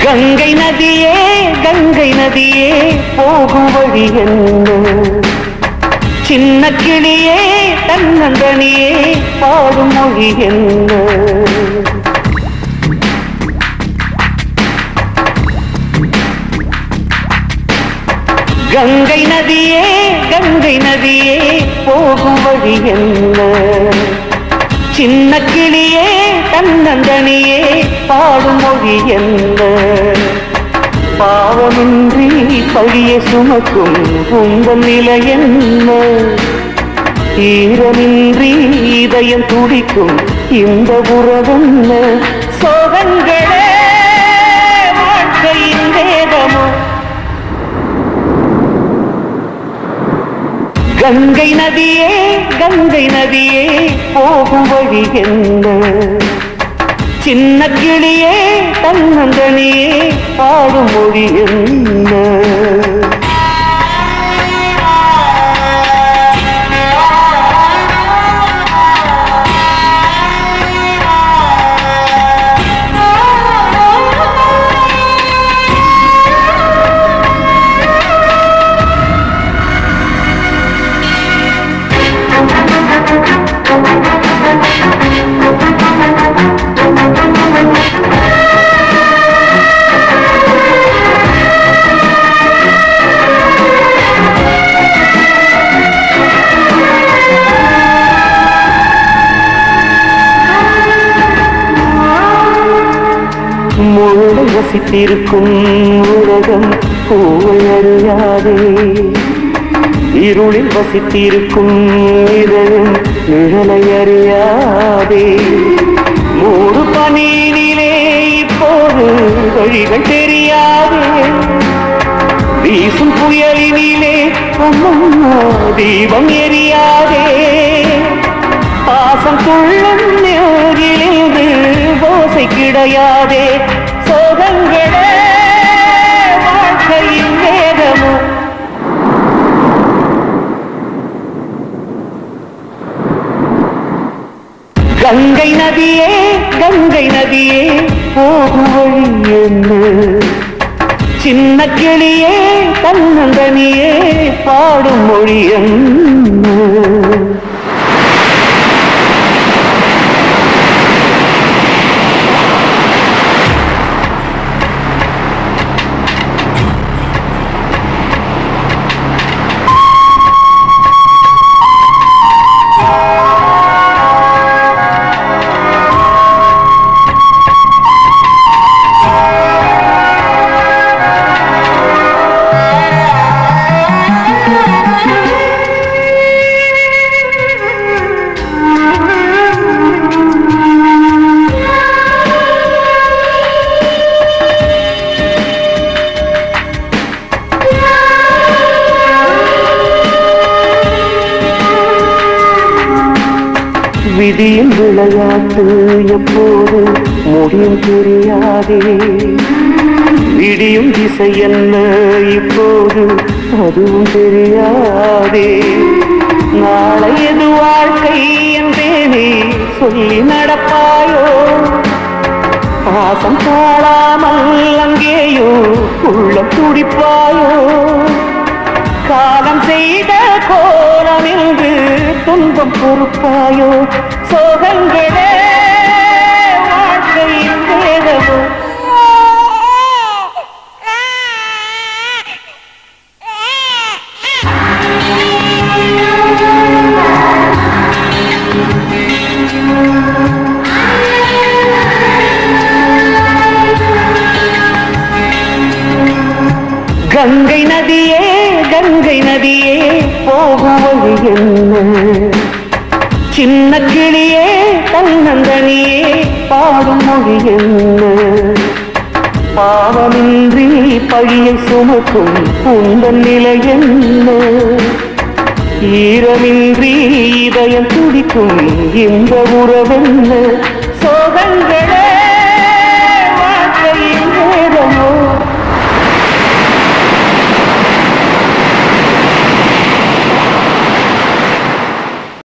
கங்கை நதியே கங்கை நதியே போகும் வழி என்ன சின்ன கிளியே தன்னந்தனியே பாடும் மொழி என்ன கங்கை நதியே கங்கை நதியே போகும் வழி என்ன சின்ன கிளியே தன்னந்தனியே பாடும் மொழி என்ன பாவமின்றி பழிய சுமக்கும் உங்கள் நிலை என்ன ஈரமின்றி இதயம் துடிக்கும் இந்த உறவென்ன சோகங்களே வாழ்க்கையின் வேதமோ கங்கை நதியே கங்கை நதியே போகும் வழி என்ன சின்ன கிளியே தன்னந்தனியே பாடும் மொழி என்ன முழு வசித்திருக்கும் உலகம் பூவை அறியாதே இருளில் வசித்திருக்கும் இதழும் நிழலை அறியாதே மூடு பனியினிலே இப்போது வழிகள் தெரியாதே வீசும் புயலினிலே அம்மம்மா தீபம் எரியாதே பாசம் துள்ளும் நெருகிலிருந்து ஓசை கிடையாதே சோகங்களே வாழ்க்கையின் வேதமோ கங்கை நதியே கங்கை நதியே போகும் வழி என்ன சின்ன கிளியே தன்னந்தனியே பாடும் மொழி என்ன விதியின் விளையாட்டு எப்போது முடியும் தெரியாதே விடியும் திசை என்ன இப்போது அதுவும் தெரியாதே நாளை எது வாழ்க்கை என்றேனே சொல்லி நடப்பாயோ பாசம் தாழாமல் அங்கேயோ உள்ளம் துடிப்பாயோ காலம் செய்த கோலம் என்று துன்பம் பொறுப்பாயோ சோகங்களே வாழ்க்கையின் வேதமோ கங்கை நதியே கங்கை நதியே போகும் வழி என்ன சின்ன கிளியே தன்னந்தனியே பாடும் மொழி என்ன பாவமின்றி பழியை சுமக்கும் உந்தன் நிலை என்ன ஈரமின்றி இதயம் துடிக்கும் இந்த உறவென்ன சோகங்களே